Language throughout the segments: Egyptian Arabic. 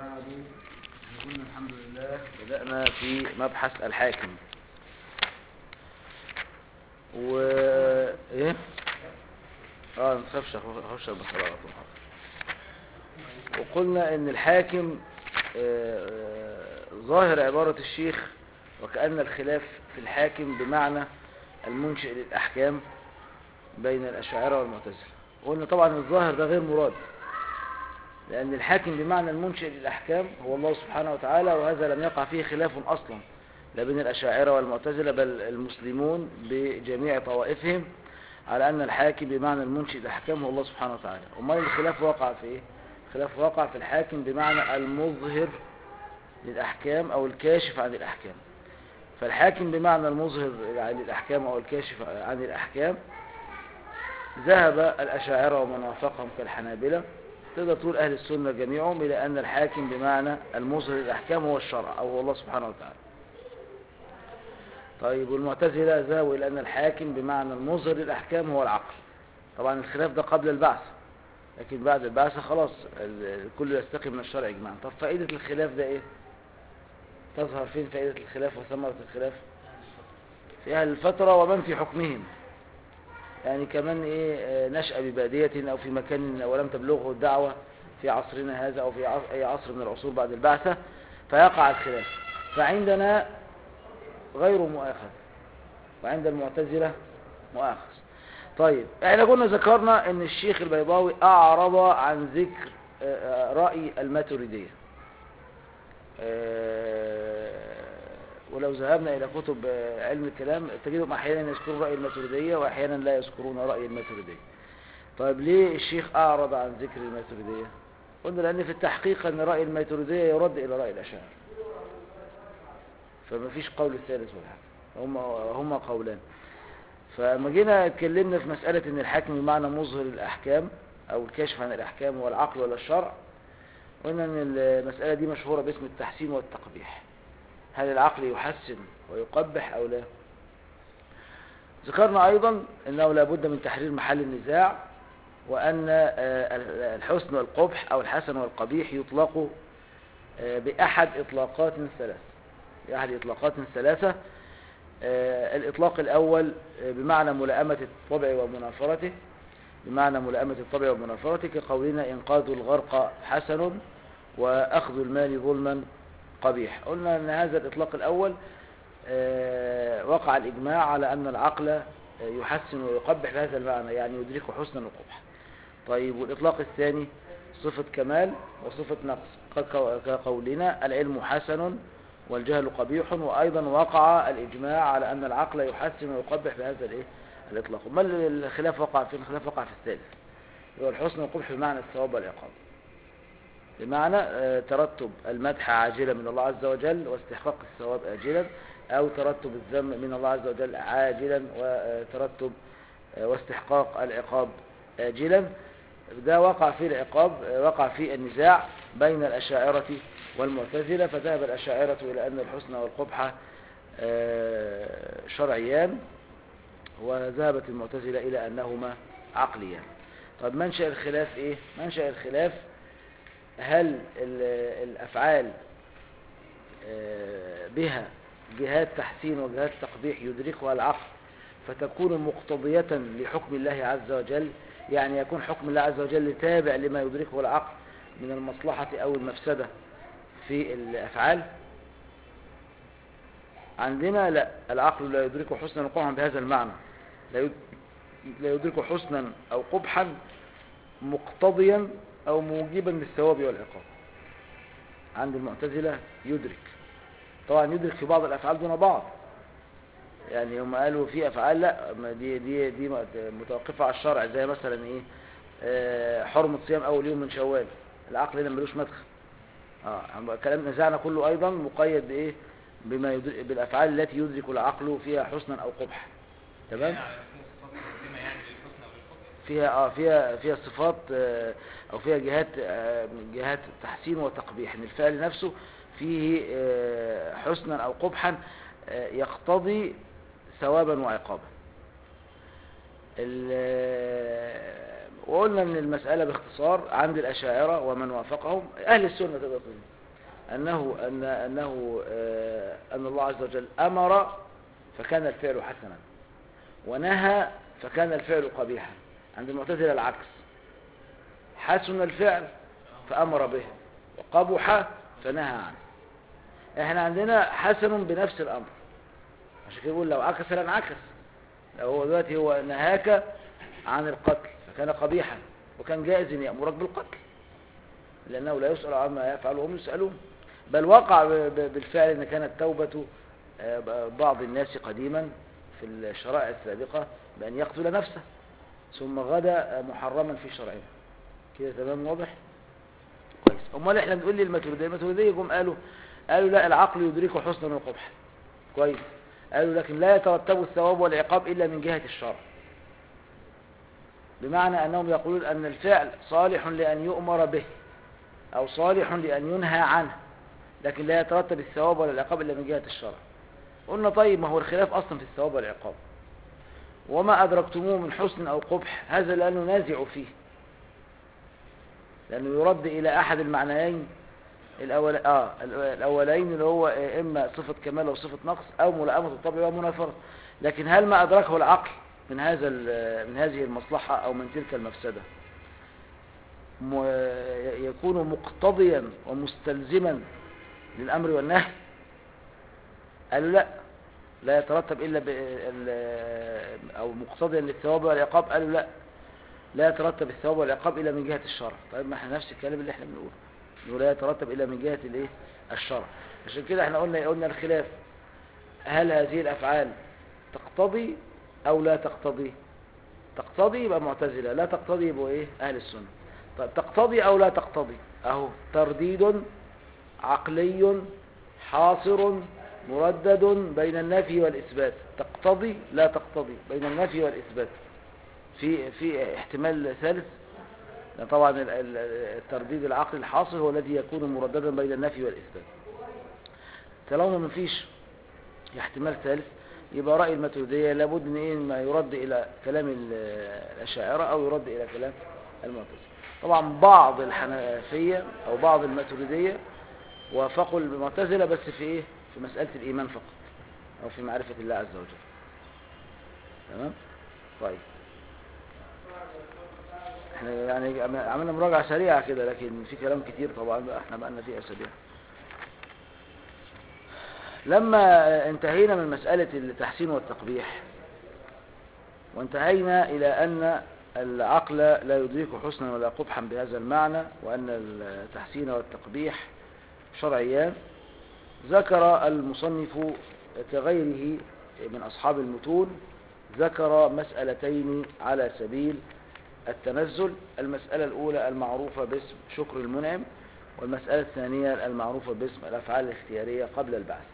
بعد قلنا الحمد لله بدأنا في مبحث الحاكم و ايه اه نخافش اخش البصره على طول وقلنا ان الحاكم آه، آه، ظاهر عبارة الشيخ وكأن الخلاف في الحاكم بمعنى المنشئ للأحكام بين الأشاعرة والمعتزلة قلنا طبعا الظاهر ده غير مراد لأن الحاكم بمعنى المنشئ للأحكام هو الله سبحانه وتعالى وهذا لم يقع فيه خلاف أصلا لا بين الأشاعرة والمعتزلة بل المسلمون بجميع طوائفهم على أن الحاكم بمعنى المنشئ للأحكام هو الله سبحانه وتعالى أمال الخلاف وقع في إيه؟ الخلاف وقع في الحاكم بمعنى المظهر للأحكام أو الكاشف عن الأحكام فالحاكم بمعنى المظهر للأحكام أو الكاشف عن الأحكام ذهب الأشاعرة ومن وافقهم كالحنابلة تقدر تقول أهل السنة جميعهم إلى أن الحاكم بمعنى المظهر للأحكام هو الشرع أو هو الله سبحانه وتعالى طيب والمعتزلة ذهبوا إلى أن الحاكم بمعنى المظهر للأحكام هو العقل طبعا الخلاف ده قبل البعث لكن بعد البعثة خلاص الكل يستقي من الشرع إجماعا طب فائدة الخلاف ده إيه تظهر فين فائدة الخلاف وثمرة الخلاف في أهل الفترة ومن في حكمهم يعني كمان إيه نشأ ببادية أو في مكان ولم تبلغه الدعوة في عصرنا هذا أو في أي عصر من العصور بعد البعثة فيقع الخلاف فعندنا غير مؤاخذ وعند المعتزلة مؤاخذ طيب احنا كنا ذكرنا ان الشيخ البيضاوي اعرض عن ذكر رأي الماتريدية ولو ذهبنا الى كتب علم الكلام تجدهم احيانا يذكرون رأي الماتريدية واحيانا لا يذكرون رأي الماتريدية طيب ليه الشيخ اعرض عن ذكر الماتريدية قلنا لان في التحقيق ان رأي الماتريدية يرد الى رأي الاشاعرة فما فيش قول الثالث ولا حاجة هم هما قولان فلما جينا اتكلمنا في مسألة ان الحاكم بمعنى مظهر الأحكام أو الكاشف عن الأحكام هو العقل ولا الشرع قلنا ان المسألة دي مشهورة باسم التحسين والتقبيح هل العقل يحسن ويقبح أو لا ذكرنا أيضا أنه لابد من تحرير محل النزاع وأن الحسن والقبح أو الحسن والقبيح يطلق بأحد إطلاقات ثلاث بأحد إطلاقات ثلاثة الإطلاق الأول بمعنى ملائمة الطبع ومنافرته بمعنى ملائمة الطبع ومنافرته كقولنا إنقاذ الغرق حسن وأخذ المال ظلما قبيح قلنا أن هذا الإطلاق الأول وقع الإجماع على أن العقل يحسن ويقبح بهذا المعنى يعني يدرك حسنا وقبحا طيب والإطلاق الثاني صفة كمال وصفة نقص كقولنا العلم حسن والجهل قبيح وأيضا وقع الإجماع على أن العقل يحسن ويقبح بهذا الإيه؟ الإطلاق ما الخلاف وقع في الخلاف وقع في الثالث هو الحسن والقبح بمعنى الثواب والعقاب بمعنى ترتب المدح عاجلا من الله عز وجل واستحقاق الثواب آجلا أو ترتب الذم من الله عز وجل عاجلا وترتب واستحقاق العقاب آجلا ده وقع فيه العقاب وقع فيه النزاع بين الأشاعرة والمعتزلة فذهب الأشاعرة إلى أن الحسن والقبح شرعيان وذهبت المعتزلة إلى أنهما عقليان طب منشأ الخلاف إيه؟ منشأ الخلاف هل الأفعال بها جهات تحسين وجهات تقبيح يدركها العقل فتكون مقتضية لحكم الله عز وجل يعني يكون حكم الله عز وجل تابع لما يدركه العقل من المصلحة أو المفسدة في الأفعال عندنا لا العقل لا يدرك حسنا وقبحا بهذا المعنى لا يدرك حسنا أو قبحا مقتضيا أو موجبا للثواب والعقاب عند المعتزلة يدرك طبعا يدرك في بعض الأفعال دون بعض يعني هم قالوا في أفعال لا دي, دي, دي متوقفة على الشرع زي مثلا إيه آه حرمة صيام أول يوم من شوال العقل هنا ملوش مدخل اه كلام نزاعنا كله ايضا مقيد بايه بما يدرك بالافعال التي يدرك العقل فيها حسنا او قبحا تمام فيها اه فيها فيها صفات آه او فيها جهات آه جهات تحسين وتقبيح ان الفعل نفسه فيه آه حسنا او قبحا يقتضي ثوابا وعقابا وقلنا ان المسألة باختصار عند الأشاعرة ومن وافقهم أهل السنة تقدر تقول أنه أن أنه آه، أن الله عز وجل أمر فكان الفعل حسنا ونهى فكان الفعل قبيحا عند المعتزلة العكس حسن الفعل فأمر به وقبح فنهى عنه احنا عندنا حسن بنفس الأمر عشان كده يقول لو عكس لانعكس لو هو دلوقتي هو نهاك عن القتل فكان قبيحا وكان جائز ان يأمرك بالقتل لأنه لا يسأل عما يفعل وهم يسألون بل وقع ب- ب- بالفعل أن كانت توبة آه، ب- بعض الناس قديما في الشرائع السابقة بأن يقتل نفسه ثم غدا آه، محرما في شرعنا كده تمام واضح كويس امال احنا بنقول لي الماتريديه الماتريديه جم قالوا قالوا لا العقل يدركه حسنا وقبحا كويس قالوا لكن لا يترتب الثواب والعقاب الا من جهه الشرع بمعنى انهم يقولون ان الفعل صالح لان يؤمر به او صالح لان ينهى عنه لكن لا يترتب الثواب ولا العقاب الا من جهه الشرع قلنا طيب ما هو الخلاف اصلا في الثواب والعقاب وما ادركتموه من حسن او قبح هذا لا ننازع فيه لأنه يرد إلى أحد المعنيين الأول آه الأولين اللي هو إما صفة كمال أو صفة نقص أو ملائمة الطبع ومنافرة لكن هل ما أدركه العقل من هذا ال- من هذه المصلحة أو من تلك المفسدة م- يكون مقتضيا ومستلزما للأمر والنهي قالوا لا لا يترتب إلا ب ال- أو مقتضيا للثواب والعقاب قالوا لا لا يترتب الثواب والعقاب الا من جهه الشرع طيب ما احنا نفس الكلام اللي احنا بنقوله انه لا يترتب الا من جهه الايه الشرع عشان كده احنا قلنا قلنا الخلاف هل هذه الافعال تقتضي او لا تقتضي تقتضي يبقى معتزله لا تقتضي يبقى ايه اهل السنه طيب تقتضي او لا تقتضي اهو ترديد عقلي حاصر مردد بين النفي والاثبات تقتضي لا تقتضي بين النفي والاثبات في في احتمال ثالث لأن طبعا ال- ال- الترديد العقلي الحاصل هو الذي يكون مرددا بين النفي والإثبات طالما ما فيش احتمال ثالث يبقى رأي الماتريدية لابد ان ايه ما يرد الى كلام ال- الاشاعرة او يرد الى كلام المعتزلة طبعا بعض الحنفية او بعض الماتريدية وافقوا المعتزلة بس في ايه في مسألة الايمان فقط او في معرفة الله عز وجل تمام طيب احنا يعني عملنا مراجعة سريعة كده لكن في كلام كتير طبعا بقى احنا بقالنا فيه اسابيع لما انتهينا من مسألة التحسين والتقبيح وانتهينا إلى أن العقل لا يدرك حسنا ولا قبحا بهذا المعنى وأن التحسين والتقبيح شرعيان ذكر المصنف كغيره من أصحاب المتون ذكر مسألتين على سبيل التنزل المسألة الأولى المعروفة باسم شكر المنعم والمسألة الثانية المعروفة باسم الأفعال الاختيارية قبل البعث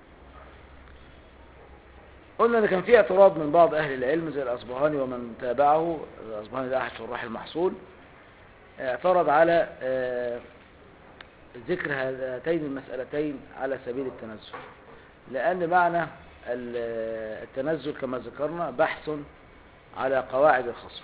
قلنا ان كان في اعتراض من بعض اهل العلم زي الاصبهاني ومن تابعه الاصبهاني ده احد شراح المحصول اعترض على آه، ذكر هاتين المسألتين على سبيل التنزل لان معنى ال- التنزل كما ذكرنا بحث على قواعد الخصم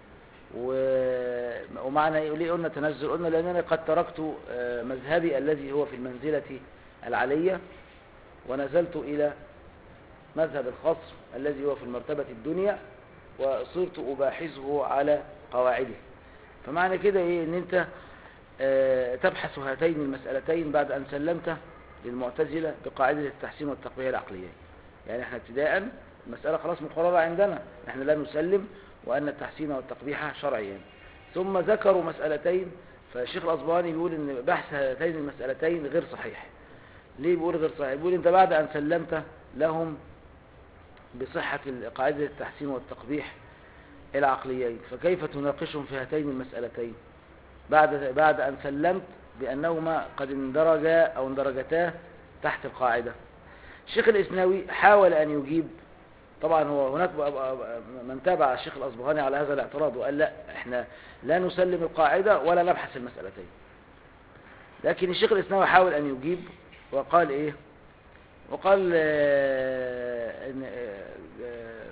و- ومعنى إيه؟ ليه قلنا تنزل قلنا لانني قد تركت آه، مذهبي الذي هو في المنزلة العلية ونزلت الى مذهب الخصم الذي هو في المرتبة الدنيا وصرت أباحثه على قواعده فمعنى كده إيه إن أنت آه، تبحث هاتين المسألتين بعد أن سلمت للمعتزلة بقاعدة التحسين والتقوية العقلية يعني احنا ابتداء المسألة خلاص مقررة عندنا احنا لا نسلم وأن التحسين والتقبيح شرعيا ثم ذكروا مسألتين فالشيخ الأصبهاني بيقول ان بحث هاتين المسألتين غير صحيح ليه بيقول غير صحيح بيقول انت بعد أن سلمت لهم بصحة قاعدة التحسين والتقبيح العقليين فكيف تناقشهم في هاتين المسألتين بعد بعد أن سلمت بأنهما قد اندرجا أو اندرجتا تحت القاعدة الشيخ الإسناوي حاول أن يجيب طبعا هو هناك بقى- بقى- من تابع الشيخ الأصبهاني على هذا الاعتراض وقال لا احنا لا نسلم القاعدة ولا نبحث المسألتين لكن الشيخ الإسناوي حاول أن يجيب وقال إيه وقال آه، إن آه، آه،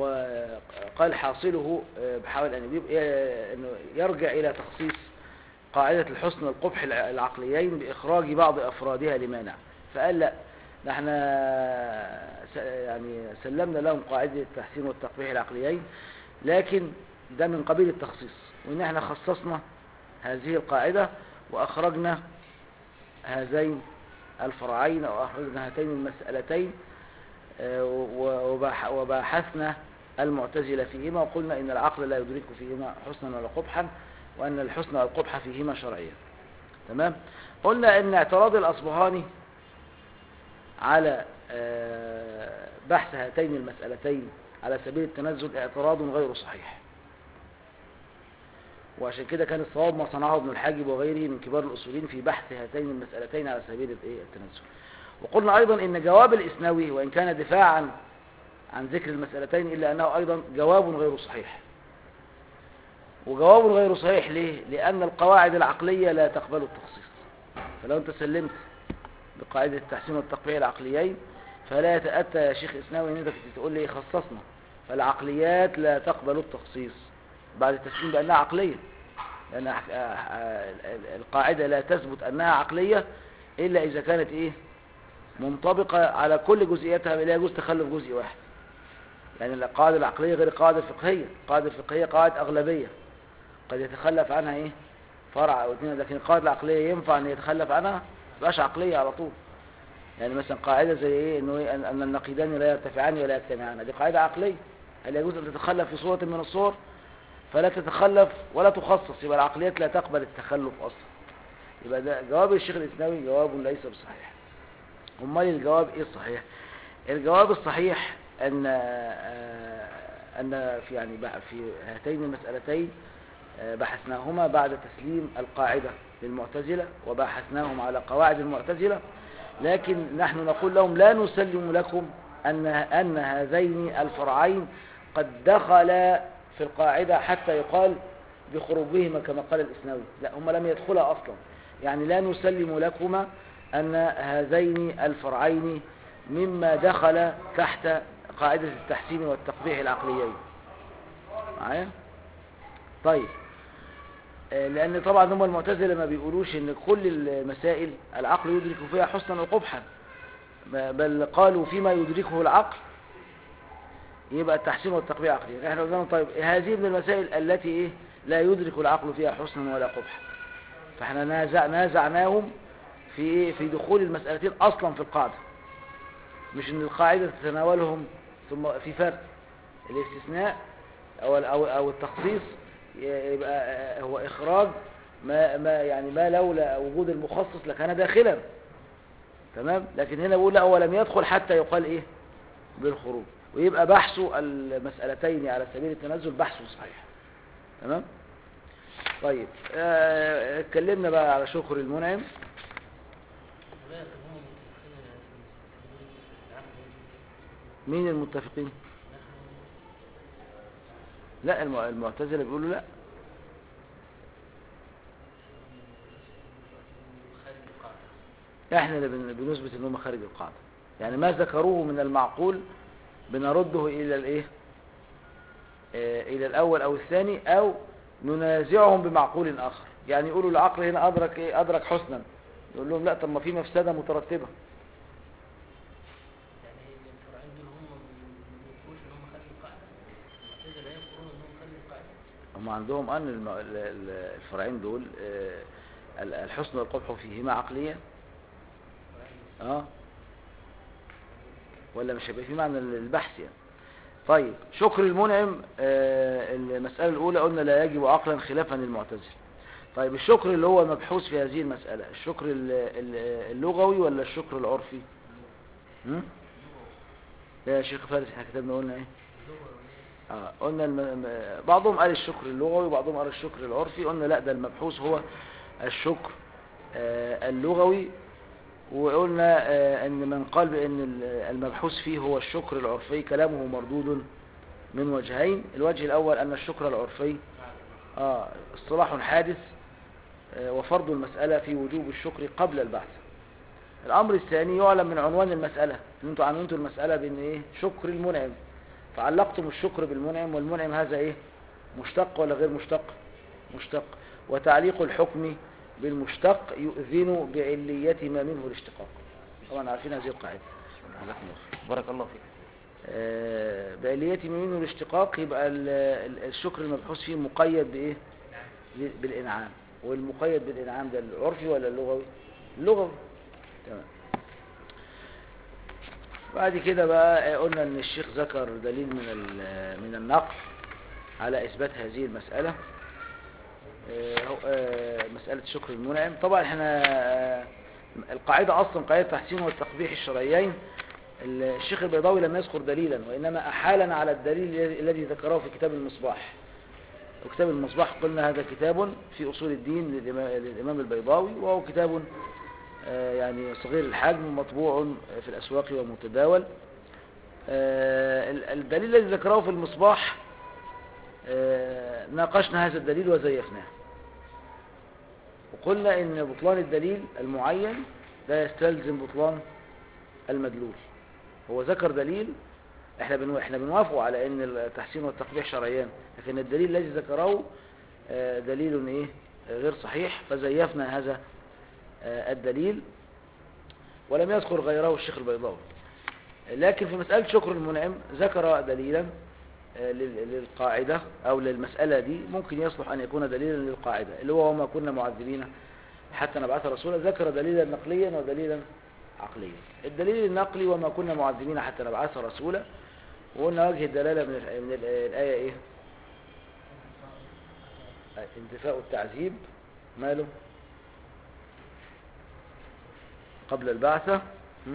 وقال حاصله آه، بحاول أن يجيب آه، أنه يرجع إلى تخصيص قاعدة الحسن والقبح الع- العقليين بإخراج بعض أفرادها لمانع فقال لا ده احنا س- يعني سلمنا لهم قاعدة التحسين والتقبيح العقليين لكن ده من قبيل التخصيص وإن احنا خصصنا هذه القاعدة وأخرجنا هذين الفرعين أو أخرجنا هاتين المسألتين آه، و- وباح- وباحثنا المعتزلة فيهما وقلنا إن العقل لا يدرك فيهما حسنا ولا قبحا وأن الحسن والقبح فيهما شرعيا تمام قلنا إن اعتراض الأصبهاني على آه، بحث هاتين المسألتين على سبيل التنزل اعتراض غير صحيح وعشان كده كان الصواب ما صنعه ابن الحاجب وغيره من كبار الأصوليين في بحث هاتين المسألتين على سبيل الإيه؟ التنزل وقلنا أيضا إن جواب الإسنوي وإن كان دفاعا عن ذكر المسألتين إلا أنه أيضا جواب غير صحيح وجواب غير صحيح ليه؟ لأن القواعد العقلية لا تقبل التخصيص فلو أنت سلمت بقاعدة التحسين والتقبيح العقليين فلا يتأتى يا شيخ إسناوي إن أنت كنت تقول لي خصصنا فالعقليات لا تقبل التخصيص بعد التسليم بأنها عقلية لأن ح- آه، آه، القاعدة لا تثبت أنها عقلية إلا إذا كانت إيه منطبقة على كل جزئياتها لا يجوز تخلف جزء واحد يعني القاعدة العقلية غير القاعدة الفقهية القاعدة الفقهية قاعدة أغلبية قد يتخلف عنها إيه فرع أو اثنين لكن القاعدة العقلية ينفع أن يتخلف عنها ما تبقاش عقلية على طول يعني مثلا قاعدة زي إيه إنه إيه؟ أن أن النقيضان لا يرتفعان ولا يجتمعان دي قاعدة عقلية هل يجوز أن تتخلف في صورة من الصور فلا تتخلف ولا تخصص يبقى العقليات لا تقبل التخلف أصلا يبقى ده جواب الشيخ الإسلامي جواب ليس بصحيح امال الجواب ايه الصحيح الجواب الصحيح ان آه، ان في يعني بقى في هاتين المسألتين آه، بحثناهما بعد تسليم القاعدة للمعتزلة وبحثناهم على قواعد المعتزلة لكن نحن نقول لهم لا نسلم لكم أن أن هذين الفرعين قد دخلا في القاعدة حتى يقال بخروجهما كما قال الإسناوي لا هم لم يدخلا أصلا يعني لا نسلم لكما أن هذين الفرعين مما دخل تحت قاعدة التحسين والتقبيح العقليين معايا طيب آه، لأن طبعا هم المعتزلة ما بيقولوش إن كل المسائل العقل يدرك فيها حسنا وقبحا ب- بل قالوا فيما يدركه العقل يبقى التحسين والتقبيح عقليا احنا قلنا لهم طيب هذه من المسائل التي ايه لا يدرك العقل فيها حسنا ولا قبحا فاحنا نازع نازعناهم في ايه في دخول المسألتين اصلا في القاعدة مش ان القاعدة تتناولهم ثم في فرق الاستثناء او او او التخصيص يبقى آه، هو اخراج ما ما يعني ما لولا وجود المخصص لكان داخلا تمام لكن هنا بقول لا هو لم يدخل حتى يقال ايه بالخروج ويبقى بحث المسألتين على سبيل التنزل بحث صحيح تمام طيب آه، اتكلمنا بقى على شكر المنعم لا طب هم متفقين في العقل مين المتفقين لا الم- المعتزلة بيقولوا لا خارج القاعدة احنا اللي بن- بنثبت ان هم خارج القاعدة يعني ما ذكروه من المعقول بنرده الى الايه آه، الى الاول او الثاني او ننازعهم بمعقول اخر يعني يقولوا العقل هنا ادرك ايه ادرك حسنا يقول لهم لا طب ما في مفسدة مترتبة يعني الفرعين دول هم ما بيقولوش ان هم خارج القاعدة المعتزلة لا يقولون انهم خارج القاعدة هم عندهم ان الم- ال- ال- الفرعين دول آه، ال- الحسن والقبح فيهما عقليا الفرعين اه ولا مش هيبقى في معنى البحث يعني طيب شكر المنعم آه، المسألة الأولى قلنا لا يجب عقلا خلافا للمعتزلة طيب الشكر اللي هو مبحوث في هذه المسألة الشكر ال- ال- اللغوي ولا الشكر العرفي هم؟ لا يا شيخ فارس احنا كتبنا قلنا ايه آه قلنا الم... م- بعضهم قال الشكر اللغوي وبعضهم قال الشكر العرفي قلنا لا ده المبحوث هو الشكر آه اللغوي وقلنا آه ان من قال بان ال- المبحوث فيه هو الشكر العرفي كلامه مردود من وجهين الوجه الاول ان الشكر العرفي آه اصطلاح حادث آه وفرض المسألة في وجوب الشكر قبل البحث الامر الثاني يعلم من عنوان المسألة ان انتوا عنونتوا المسألة بان ايه شكر المنعم فعلقتم الشكر بالمنعم والمنعم هذا ايه مشتق ولا غير مشتق مشتق وتعليق الحكم بالمشتق يؤذن بعلية ما منه الاشتقاق طبعا عارفين هذه القاعدة جزاكم الله خير. بارك الله فيك آه، بعلية ما منه الاشتقاق يبقى ال- ال- الشكر المبحوث فيه مقيد بإيه ب- بالإنعام والمقيد بالإنعام ده العرفي ولا اللغوي اللغوي تمام بعد كده بقى قلنا ان الشيخ ذكر دليل من ال- من النقل على اثبات هذه المسألة آه، هو- آه، مسألة شكر المنعم طبعا احنا آه، القاعدة اصلا قاعدة التحسين والتقبيح الشرعيين الشيخ البيضاوي لم يذكر دليلا وانما احالنا على الدليل الذي- الذي ذكره في كتاب المصباح وكتاب المصباح قلنا هذا كتاب في اصول الدين للإمام- للامام البيضاوي وهو كتاب آه، يعني صغير الحجم مطبوع في الأسواق ومتداول آه، ال- الدليل الذي ذكره في المصباح آه، ناقشنا هذا الدليل وزيفناه وقلنا ان بطلان الدليل المعين لا يستلزم بطلان المدلول هو ذكر دليل احنا بنو... احنا بنوافقه على ان التحسين والتقبيح شرعيان لكن الدليل الذي ذكره آه، دليل ايه آه، غير صحيح فزيفنا هذا آه، الدليل ولم يذكر غيره الشيخ البيضاوي لكن في مسألة شكر المنعم ذكر دليلا آه، لل- للقاعدة أو للمسألة دي ممكن يصلح أن يكون دليلا للقاعدة اللي هو وما كنا معذبين حتى نبعث رسولا ذكر دليلا نقليا ودليلا عقليا الدليل النقلي وما كنا معذبين حتى نبعث رسولا وقلنا وجه الدلالة من, ال- من ال- الآية إيه آه، انتفاء التعذيب ماله قبل البعثة م?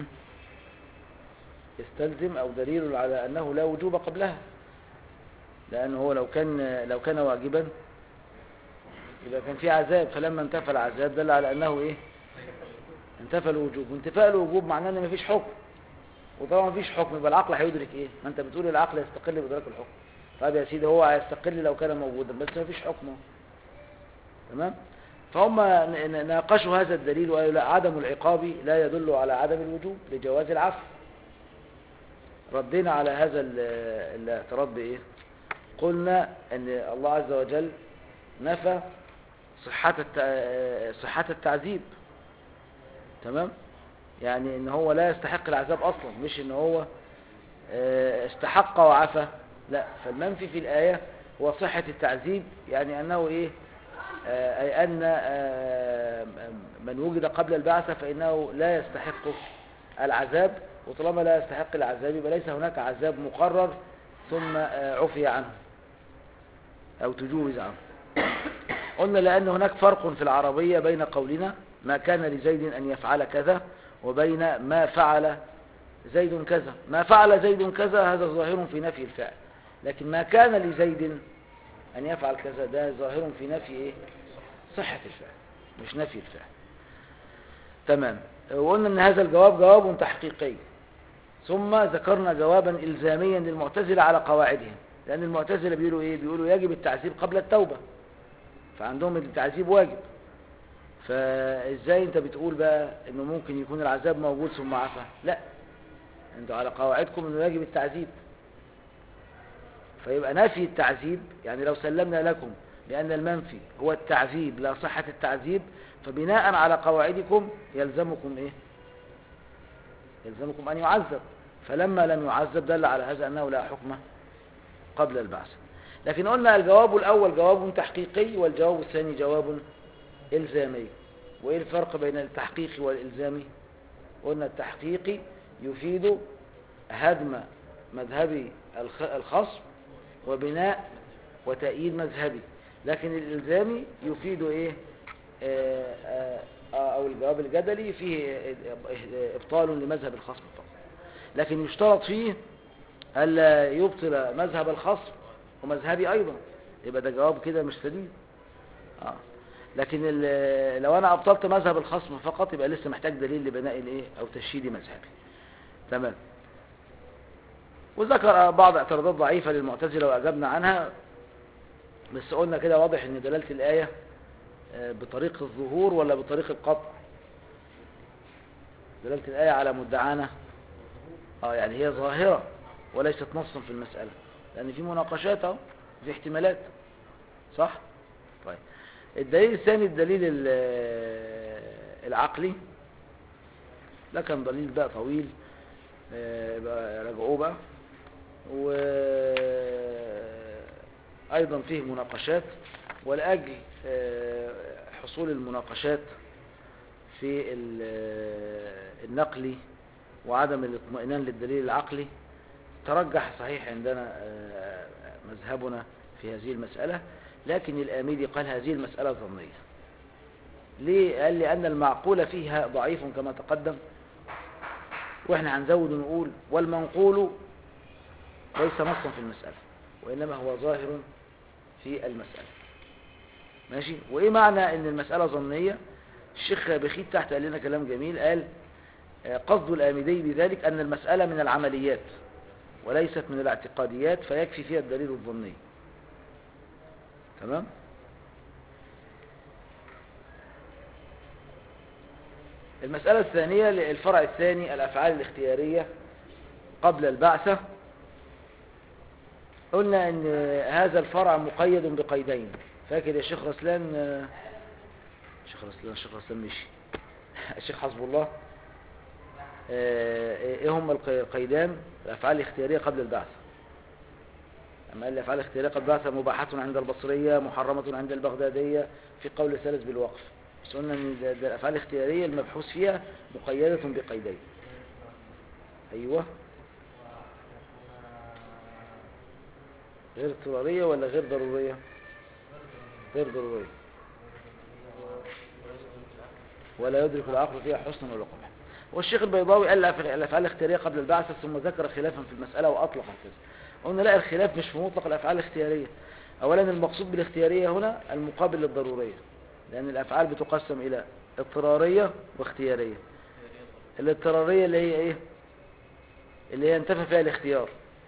يستلزم أو دليل على أنه لا وجوب قبلها لأنه هو لو كان لو كان واجبا يبقى كان في عذاب فلما انتفى العذاب دل على أنه إيه انتفى الوجوب وانتفاء الوجوب معناه أن مفيش حكم وطبعا مفيش حكم يبقى العقل هيدرك إيه ما أنت بتقول العقل يستقل بإدراك الحكم طيب يا سيدي هو هيستقل لو كان موجودا بس مفيش حكم أهو. تمام فهم ن- ن- ناقشوا هذا الدليل وقالوا لا عدم العقاب لا يدل على عدم الوجوب لجواز العفو ردينا على هذا ال- الاعتراض بإيه قلنا أن الله عز وجل نفى صحة الت- صحة التعذيب تمام يعني ان هو لا يستحق العذاب اصلا مش ان هو آه، استحق وعفى لا فالمنفي في الآية هو صحة التعذيب يعني أنه إيه آه، أي أن آه، من وجد قبل البعثة فإنه لا يستحق العذاب وطالما لا يستحق العذاب يبقى ليس هناك عذاب مقرر ثم آه، عفي عنه أو تجوز عنه قلنا لأن هناك فرق في العربية بين قولنا ما كان لزيد أن يفعل كذا وبين ما فعل زيد كذا ما فعل زيد كذا هذا ظاهر في نفي الفعل لكن ما كان لزيد أن يفعل كذا ده ظاهر في نفي إيه؟ صحة الفعل مش نفي الفعل تمام وقلنا أن هذا الجواب جواب تحقيقي ثم ذكرنا جوابا إلزاميا للمعتزلة على قواعدهم لأن المعتزلة بيقولوا إيه بيقولوا يجب التعذيب قبل التوبة فعندهم التعذيب واجب فازاي انت بتقول بقى انه ممكن يكون العذاب موجود ثم عفى لا انتوا على قواعدكم انه يجب التعذيب فيبقى نفي التعذيب يعني لو سلمنا لكم بأن المنفي هو التعذيب لا صحة التعذيب فبناء على قواعدكم يلزمكم ايه يلزمكم ان يعذب فلما لم يعذب دل على هذا انه لا حكم قبل البعث لكن قلنا الجواب الاول جواب تحقيقي والجواب الثاني جواب إلزامي وإيه الفرق بين التحقيق والإلزامي قلنا التحقيقي يفيد هدم مذهبي الخ- الخصم وبناء وتأييد مذهبي لكن الإلزامي يفيد إيه آه، آه، آه، أو الجواب الجدلي فيه آه، آه، إبطال لمذهب الخصم فقط لكن يشترط فيه ألا يبطل مذهب الخصم ومذهبي أيضا يبقى ده جواب كده مش سليم آه. لكن ال- لو انا ابطلت مذهب الخصم فقط يبقى لسه محتاج دليل لبناء الايه او تشييد مذهبي تمام وذكر بعض اعتراضات ضعيفة للمعتزلة واجبنا عنها بس قلنا كده واضح ان دلالة الاية آه، بطريق الظهور ولا بطريق القطع دلالة الاية على مدعانا اه يعني هي ظاهرة وليست نصا في المسألة لان في مناقشات اهو في احتمالات صح طيب الدليل الثاني الدليل ال- العقلي ده كان دليل بقى طويل آه، بقى راجعوه بقى وأيضا فيه مناقشات ولأجل آه، حصول المناقشات في ال- آه، النقلي وعدم الاطمئنان للدليل العقلي ترجح صحيح عندنا آه، مذهبنا في هذه المسألة لكن الآميدي قال هذه المسألة ظنية ليه؟ قال لأن المعقول فيها ضعيف كما تقدم واحنا هنزود ونقول والمنقول ليس نصا في المسألة وإنما هو ظاهر في المسألة ماشي وإيه معنى أن المسألة ظنية الشيخ بخيت تحت قال لنا كلام جميل قال آه، قصد الآمدي بذلك أن المسألة من العمليات وليست من الاعتقاديات فيكفي فيها الدليل الظني تمام المسألة الثانية الفرع الثاني الأفعال الاختيارية قبل البعثة قلنا أن هذا الفرع مقيد بقيدين فاكر يا شيخ رسلان آه، شيخ رسلان الشيخ رسلان مشي الشيخ حسب الله آه، ايه هم القيدان الافعال الاختياريه قبل البعث اما قال الافعال الاختياريه قبل البعث مباحه عند البصريه محرمه عند البغداديه في قول ثالث بالوقف بس قلنا ان ده- ده الافعال الاختياريه المبحوث فيها مقيده بقيدين ايوه غير اضطراريه ولا غير ضروريه غير ضروريه ولا يدرك العقل فيها حسنا ولا قبح والشيخ البيضاوي قال الأف- الافعال الاختياريه قبل البعثه ثم ذكر خلافا في المساله واطلق كذا قلنا لا الخلاف مش في مطلق الافعال الاختياريه اولا المقصود بالاختياريه هنا المقابل للضروريه لان الافعال بتقسم الى اضطراريه واختياريه الاضطراريه اللي هي ايه اللي هي انتفى فيها الاختيار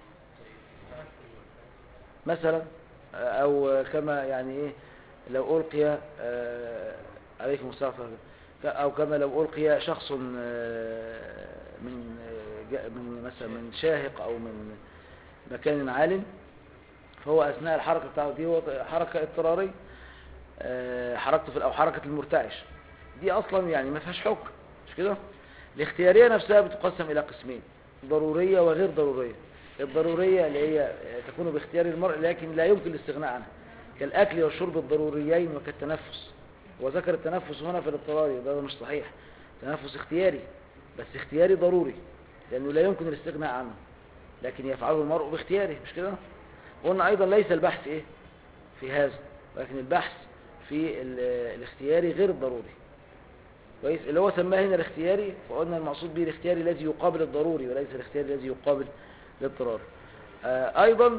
مثلا او كما يعني ايه لو القي آه، عليكم السلام ورحمة الله. او كما لو القي شخص آه، من آه، جا- من مثلا من شاهق او من مكان عال فهو اثناء الحركه بتاعته دي هو حركه اضطراريه آه، حركته في او حركه المرتعش دي اصلا يعني ما فيهاش حكم مش كده الاختياريه نفسها بتقسم الى قسمين ضروريه وغير ضروريه الضروريه اللي هي تكون باختيار المرء لكن لا يمكن الاستغناء عنها كالاكل والشرب الضروريين وكالتنفس وذكر التنفس هنا في الاضطراري ده مش صحيح تنفس اختياري بس اختياري ضروري لانه لا يمكن الاستغناء عنه لكن يفعله المرء باختياره مش كده قلنا ايضا ليس البحث ايه في هذا ولكن البحث في ال- الاختياري غير الضروري كويس اللي هو سماه هنا الاختياري فقلنا المقصود به الاختياري الذي يقابل الضروري وليس الاختياري الذي يقابل الاضطرار آه، ايضا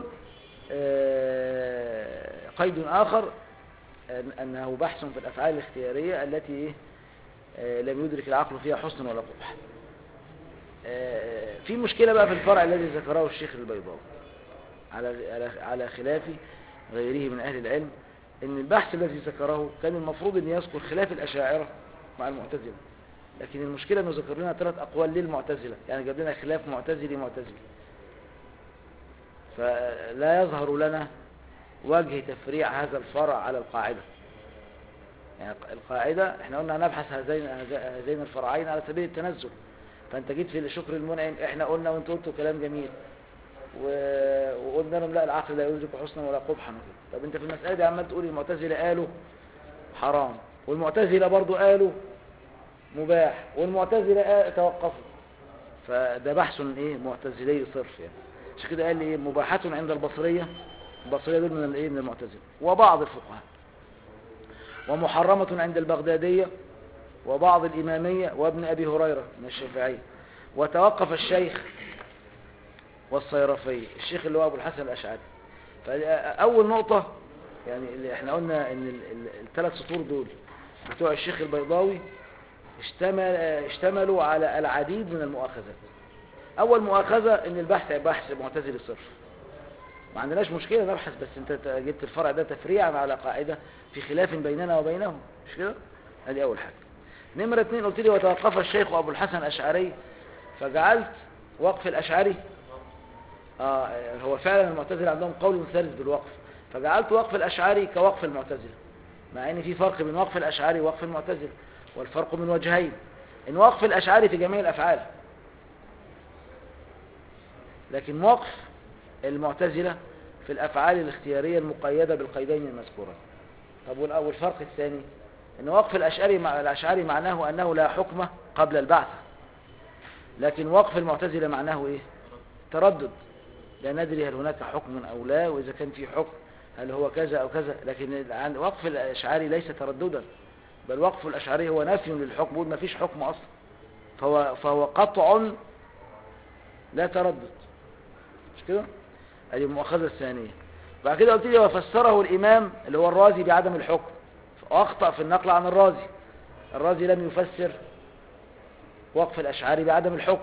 آه، قيد اخر أن- انه بحث في الافعال الاختياريه التي إيه؟ آه، لم يدرك العقل فيها حسن ولا قبح آه، في مشكله بقى في الفرع الذي ذكره الشيخ البيضاوي على على- على خلاف غيره من اهل العلم ان البحث الذي ذكره كان المفروض ان يذكر خلاف الاشاعره مع المعتزله لكن المشكله انه ذكر لنا ثلاث اقوال للمعتزله يعني جاب لنا خلاف معتزلي معتزلي فلا يظهر لنا وجه تفريع هذا الفرع على القاعده يعني القاعده احنا قلنا هنبحث هذين هذين الفرعين على سبيل التنزل فانت جيت في الشكر المنعم احنا قلنا وانت قلتوا كلام جميل و- وقلنا لهم لا العقل لا يدرك حسنا ولا قبحا وكده. طب انت في المسألة دي عمال تقول المعتزلة قالوا حرام والمعتزلة برضو قالوا مباح والمعتزلة قال- توقفوا فده بحث ايه معتزلي صرف يعني عشان كده قال لي ايه مباحة عند البصرية البصرية دول من الايه من المعتزلة وبعض الفقهاء ومحرمة عند البغدادية وبعض الإمامية وابن أبي هريرة من الشافعية وتوقف الشيخ والصيرفي الشيخ اللي هو أبو الحسن الأشعري فأول نقطة يعني اللي احنا قلنا ان ال- ال- الثلاث سطور دول بتوع الشيخ البيضاوي اشتمل اشتملوا على العديد من المؤاخذات اول مؤاخذة ان البحث بحث معتزلي صرف ما عندناش مشكلة نبحث بس انت جبت الفرع ده تفريعا على قاعدة في خلاف بيننا وبينهم مش كده ادي اول حاجة نمرة اتنين قلت لي وتوقف الشيخ ابو الحسن الاشعري فجعلت وقف الاشعري اه هو فعلا المعتزلة عندهم قول ثالث بالوقف فجعلت وقف الاشعري كوقف المعتزلة مع ان في فرق بين وقف الاشعري ووقف المعتزله والفرق من وجهين ان وقف الاشعري في جميع الافعال لكن وقف المعتزله في الافعال الاختياريه المقيده بالقيدين المذكورين طب والأ- والفرق الثاني ان وقف الاشعري مع الاشعري معناه انه لا حكم قبل البعث لكن وقف المعتزله معناه ايه تردد لا ندري هل هناك حكم او لا واذا كان في حكم هل هو كذا او كذا لكن عن- وقف الاشعري ليس ترددا بل وقف الاشعري هو نفي للحكم بيقول ما فيش حكم اصلا فهو فهو قطع لا تردد مش كده ادي المؤاخذه الثانيه بعد كده قلت لي وفسره الامام اللي هو الرازي بعدم الحكم واخطا في النقل عن الرازي الرازي لم يفسر وقف الاشعري بعدم الحكم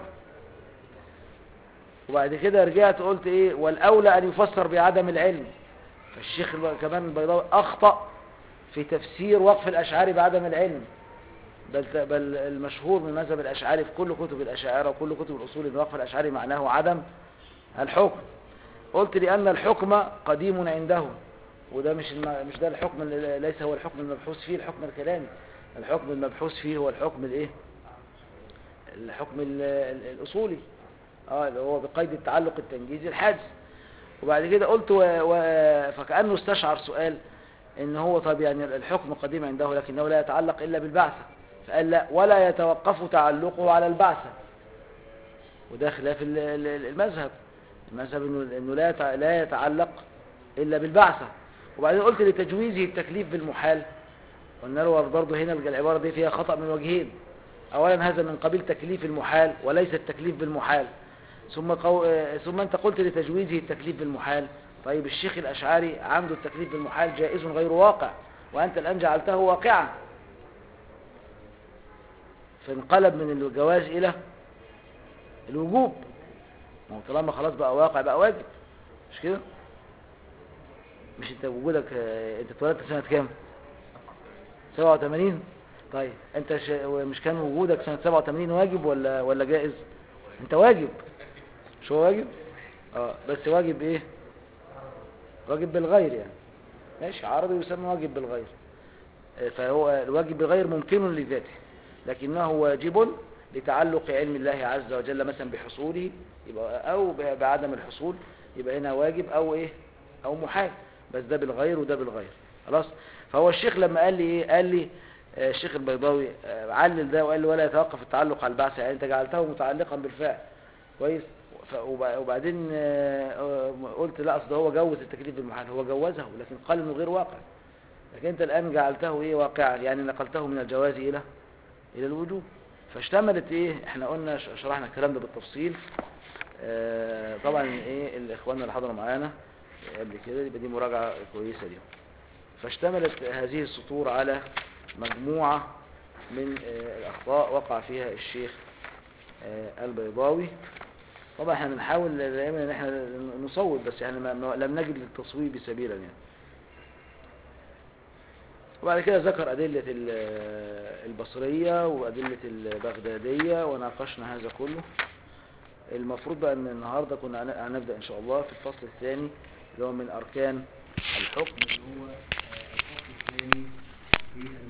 وبعد كده رجعت قلت ايه والاولى ان يفسر بعدم العلم فالشيخ الب- كمان البيضاوي اخطا في تفسير وقف الاشعري بعدم العلم بل بل المشهور من مذهب الاشعري في كل كتب الاشاعره وكل كتب الاصول ان وقف الاشعري معناه عدم الحكم قلت لان الحكم قديم عنده وده مش الم- مش ده الحكم اللي ليس هو الحكم المبحوث فيه الحكم الكلامي الحكم المبحوث فيه هو الحكم الايه الحكم ال- ال- الاصولي اه اللي هو بقيد التعلق التنجيزي الحادث وبعد كده قلت و... و... فكأنه استشعر سؤال ان هو طب يعني الحكم قديم عنده لكنه لا يتعلق الا بالبعثة فقال لا ولا يتوقف تعلقه على البعثة وده خلاف ال- ال- المذهب المذهب انه, إنه لا يتع- لا يتعلق الا بالبعثة وبعدين قلت لتجويزه التكليف بالمحال قلنا له برضه هنا العبارة دي فيها خطأ من وجهين اولا هذا من قبيل تكليف المحال وليس التكليف بالمحال ثم قو... آه، ثم انت قلت لتجويزه التكليف بالمحال طيب الشيخ الاشعري عنده التكليف بالمحال جائز غير واقع وانت الان جعلته واقعا فانقلب من الجواز الى الوجوب ما هو طالما خلاص بقى واقع بقى واجب مش كده مش انت وجودك آه، انت اتولدت سنة كام 87 طيب انت ش... مش كان وجودك سنة 87 واجب ولا ولا جائز انت واجب مش هو واجب اه بس واجب ايه واجب بالغير يعني ماشي عربي يسمى واجب بالغير آه، فهو الواجب بالغير ممكن لذاته لكنه واجب لتعلق علم الله عز وجل مثلا بحصوله يبقى او ب- بعدم الحصول يبقى هنا واجب او ايه او محال بس ده بالغير وده بالغير خلاص فهو الشيخ لما قال لي ايه قال لي آه، الشيخ البيضاوي آه، علل ده وقال لي ولا يتوقف التعلق على البعث يعني انت جعلته متعلقا بالفعل كويس ف- وب- وبعدين آه، آه، قلت لا اصل هو جوز التكليف بالمحال هو جوزه لكن قال انه غير واقع لكن انت الان جعلته ايه واقعا يعني نقلته من الجواز الى الى الوجوب فاشتملت ايه احنا قلنا ش- شرحنا الكلام ده بالتفصيل آه، طبعا ايه الاخوان اللي حضروا معانا قبل كده يبقى دي مراجعه كويسه ليهم فاشتملت هذه السطور على مجموعه من آه، الاخطاء وقع فيها الشيخ آه، البيضاوي طبعا احنا بنحاول دائما ان احنا نصوت بس يعني ما ما- لم نجد للتصويب سبيلا يعني وبعد كده ذكر أدلة ال- البصرية وأدلة البغدادية وناقشنا هذا كله المفروض بقى ان النهاردة كنا هن- هنبدأ ان شاء الله في الفصل الثاني اللي هو من أركان الحكم اللي هو آه، الفصل الثاني في